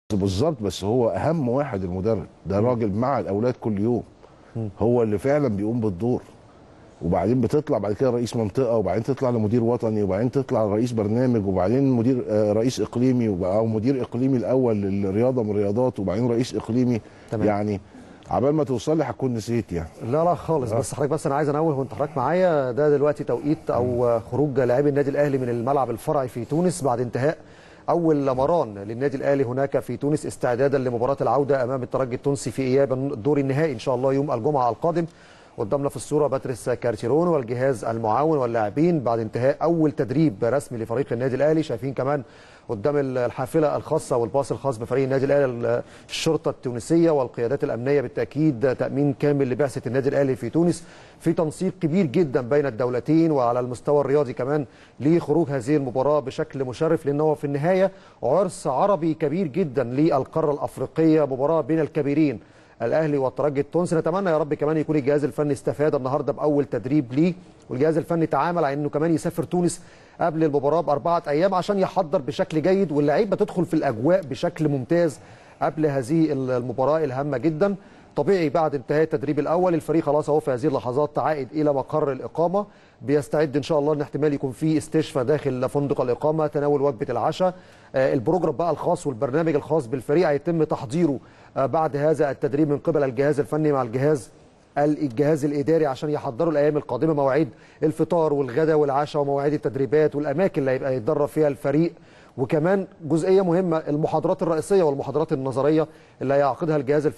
بالظبط بس هو اهم واحد المدرب ده راجل مع الاولاد كل يوم هو اللي فعلا بيقوم بالدور وبعدين بتطلع بعد كده رئيس منطقه وبعدين تطلع لمدير وطني وبعدين تطلع رئيس برنامج وبعدين مدير آه، رئيس اقليمي وب- او مدير اقليمي الاول للرياضه من الرياضات وبعدين رئيس اقليمي تمام. يعني عبال ما توصل لي هتكون نسيت يعني لا لا خالص بس حضرتك بس انا عايز انوه وانت حضرتك معايا ده دلوقتي توقيت او خروج لاعبي النادي الاهلي من الملعب الفرعي في تونس بعد انتهاء اول مران للنادي الاهلي هناك في تونس استعدادا لمباراه العوده امام الترجي التونسي في اياب الدور النهائي ان شاء الله يوم الجمعه القادم قدامنا في الصوره باتريس كارتيرون والجهاز المعاون واللاعبين بعد انتهاء اول تدريب رسمي لفريق النادي الاهلي شايفين كمان قدام الحافله الخاصه والباص الخاص بفريق النادي الاهلي الشرطه التونسيه والقيادات الامنيه بالتاكيد تامين كامل لبعثه النادي الاهلي في تونس في تنسيق كبير جدا بين الدولتين وعلى المستوى الرياضي كمان لخروج هذه المباراه بشكل مشرف لانه في النهايه عرس عربي كبير جدا للقاره الافريقيه مباراه بين الكبيرين الاهلي والترجي التونسي نتمنى يا رب كمان يكون الجهاز الفني استفاد النهارده باول تدريب ليه والجهاز الفني تعامل على انه كمان يسافر تونس قبل المباراه باربعه ايام عشان يحضر بشكل جيد واللعيبه تدخل في الاجواء بشكل ممتاز قبل هذه المباراه الهامه جدا طبيعي بعد انتهاء التدريب الاول الفريق خلاص اهو في هذه اللحظات عائد الى مقر الاقامه بيستعد ان شاء الله ان احتمال يكون في استشفاء داخل فندق الاقامه تناول وجبه العشاء آه، البروجرام بقى الخاص والبرنامج الخاص بالفريق هيتم تحضيره آه، بعد هذا التدريب من قبل الجهاز الفني مع الجهاز الجهاز الاداري عشان يحضروا الايام القادمه مواعيد الفطار والغداء والعشاء ومواعيد التدريبات والاماكن اللي هيبقى يتدرب فيها الفريق وكمان جزئيه مهمه المحاضرات الرئيسيه والمحاضرات النظريه اللي هيعقدها الجهاز الفني